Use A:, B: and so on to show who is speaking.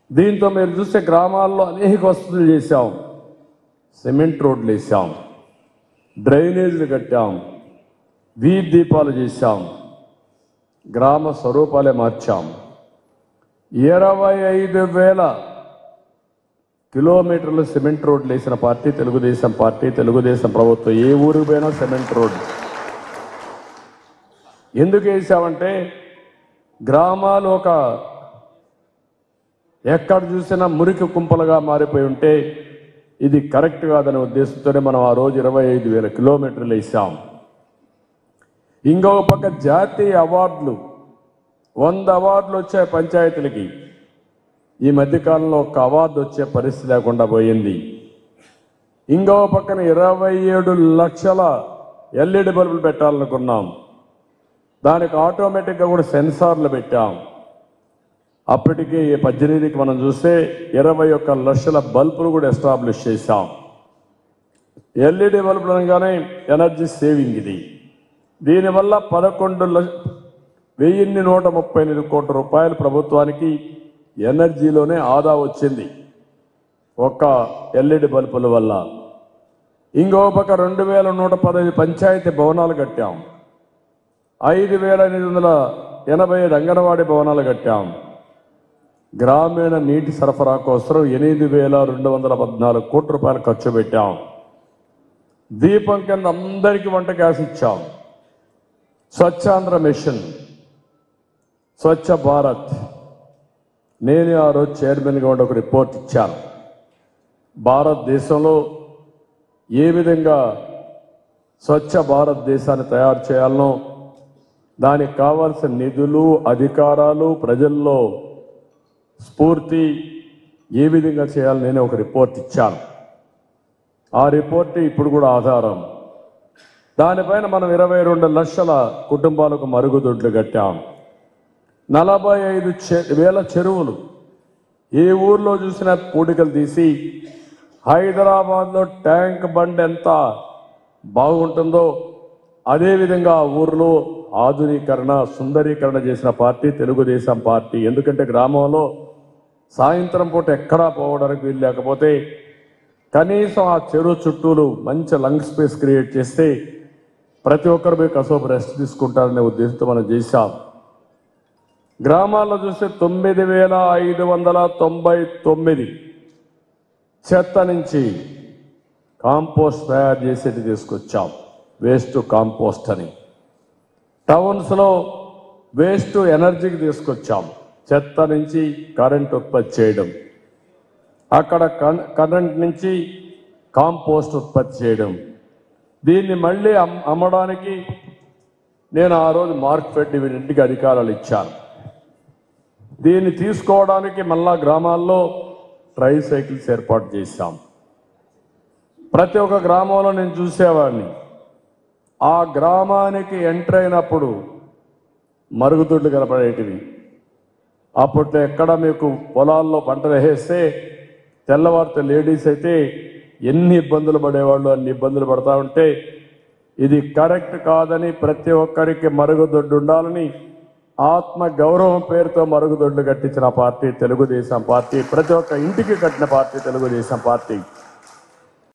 A: దీంతో మీరు చూస్తే గ్రామాల్లో అనేక వసతులు చేశాం సిమెంట్ రోడ్లు వేసాం డ్రైనేజీలు కట్టాం వీధి దీపాలు చేశాం గ్రామ స్వరూపాలే మార్చాం ఇరవై ఐదు వేల కిలోమీటర్లు సిమెంట్ రోడ్లు వేసిన పార్టీ తెలుగుదేశం పార్టీ తెలుగుదేశం ప్రభుత్వం ఏ ఊరికి పోయినా సిమెంట్ రోడ్డు ఎందుకు వేసామంటే గ్రామాలు ఒక ఎక్కడ చూసినా మురికి కుంపలుగా మారిపోయి ఉంటే ఇది కరెక్ట్ కాదనే ఉద్దేశంతోనే మనం ఆ రోజు ఇరవై ఐదు వేల కిలోమీటర్లు వేసాం ఇంకొక పక్క జాతీయ అవార్డులు వంద అవార్డులు వచ్చాయి పంచాయతీలకి ఈ మధ్యకాలంలో ఒక్క అవార్డు వచ్చే పరిస్థితి లేకుండా పోయింది ఇంకో పక్కన ఇరవై ఏడు లక్షల ఎల్ఈడి బల్బులు పెట్టాలనుకున్నాం దానికి ఆటోమేటిక్గా కూడా సెన్సార్లు పెట్టాం అప్పటికి ఈ పద్దెనిమిదికి మనం చూస్తే ఇరవై ఒక్క లక్షల బల్బులు కూడా ఎస్టాబ్లిష్ చేశాం ఎల్ఈడి బల్బులు అనగానే ఎనర్జీ సేవింగ్ ఇది దీనివల్ల పదకొండు లక్ష వెయ్యిన్ని నూట ముప్పై ఎనిమిది కోట్ల రూపాయలు ప్రభుత్వానికి ఎనర్జీలోనే ఆదా వచ్చింది ఒక్క ఎల్ఈడి బల్బుల వల్ల ఇంకో పక్క రెండు వేల నూట పదహైదు పంచాయతీ భవనాలు కట్టాం ఐదు వేల ఎనిమిది వందల ఎనభై ఐదు అంగన్వాడీ భవనాలు కట్టాం గ్రామీణ నీటి సరఫరా కోసం ఎనిమిది వేల రెండు వందల పద్నాలుగు కోట్ల రూపాయలు ఖర్చు పెట్టాం దీపం కింద అందరికీ వంట గ్యాస్ ఇచ్చాం స్వచ్ఛాంధ్ర మిషన్ స్వచ్ఛ భారత్ నేను ఆ రోజు చైర్మన్గా ఉండి ఒక రిపోర్ట్ ఇచ్చాను భారతదేశంలో ఏ విధంగా స్వచ్ఛ భారతదేశాన్ని తయారు చేయాలనో దానికి కావాల్సిన నిధులు అధికారాలు ప్రజల్లో స్ఫూర్తి ఏ విధంగా చేయాలని నేను ఒక రిపోర్ట్ ఇచ్చాను ఆ రిపోర్ట్ ఇప్పుడు కూడా ఆధారం దానిపైన మనం ఇరవై రెండు లక్షల కుటుంబాలకు మరుగుదొడ్లు కట్టాం నలభై ఐదు చె- వేల చెరువులు ఏ ఊర్లో చూసినా పూడికలు తీసి హైదరాబాద్లో ట్యాంక్ బండ్ ఎంత బాగుంటుందో అదేవిధంగా ఆ ఊర్లో ఆధునీకరణ సుందరీకరణ చేసిన పార్టీ తెలుగుదేశం పార్టీ ఎందుకంటే గ్రామంలో సాయంత్రం పూట ఎక్కడా పోవడానికి వీలు లేకపోతే కనీసం ఆ చెరువు చుట్టూలు మంచి లంగ్ స్పేస్ క్రియేట్ చేస్తే ప్రతి ఒక్కరు పోయి కసోపు రెస్ట్ తీసుకుంటారనే ఉద్దేశంతో మనం చేశాం గ్రామాల్లో చూస్తే తొమ్మిది వేల ఐదు వందల తొంభై తొమ్మిది చెత్త నుంచి కాంపోస్ట్ తయారు చేసేది తీసుకొచ్చాం వేస్ట్ కాంపోస్ట్ అని టౌన్స్లో వేస్ట్ ఎనర్జీకి తీసుకొచ్చాం చెత్త నుంచి కరెంట్ ఉత్పత్తి చేయడం అక్కడ కన్- కరెంట్ నుంచి కాంపోస్ట్ ఉత్పత్తి చేయడం దీన్ని మళ్ళీ అమ్- అమ్మడానికి నేను ఆ రోజు మార్కెట్ వీరింటికి అధికారాలు ఇచ్చాను దీన్ని తీసుకోవడానికి మళ్ళా గ్రామాల్లో ట్రై సైకిల్స్ ఏర్పాటు చేశాం ప్రతి ఒక్క గ్రామంలో నేను చూసేవాడిని ఆ గ్రామానికి ఎంటర్ అయినప్పుడు మరుగుదొడ్లు కనపడేటివి అప్పట్లో ఎక్కడ మీకు పొలాల్లో పంటలు వేసేస్తే తెల్లవారితే లేడీస్ అయితే ఎన్ని ఇబ్బందులు పడేవాళ్ళు అన్ని ఇబ్బందులు పడతా ఉంటే ఇది కరెక్ట్ కాదని ప్రతి ఒక్కరికి మరుగుదొడ్డు ఉండాలని ఆత్మ గౌరవం పేరుతో మరుగుదొడ్లు కట్టించిన పార్టీ తెలుగుదేశం పార్టీ ప్రతి ఒక్క ఇంటికి కట్టిన పార్టీ తెలుగుదేశం పార్టీ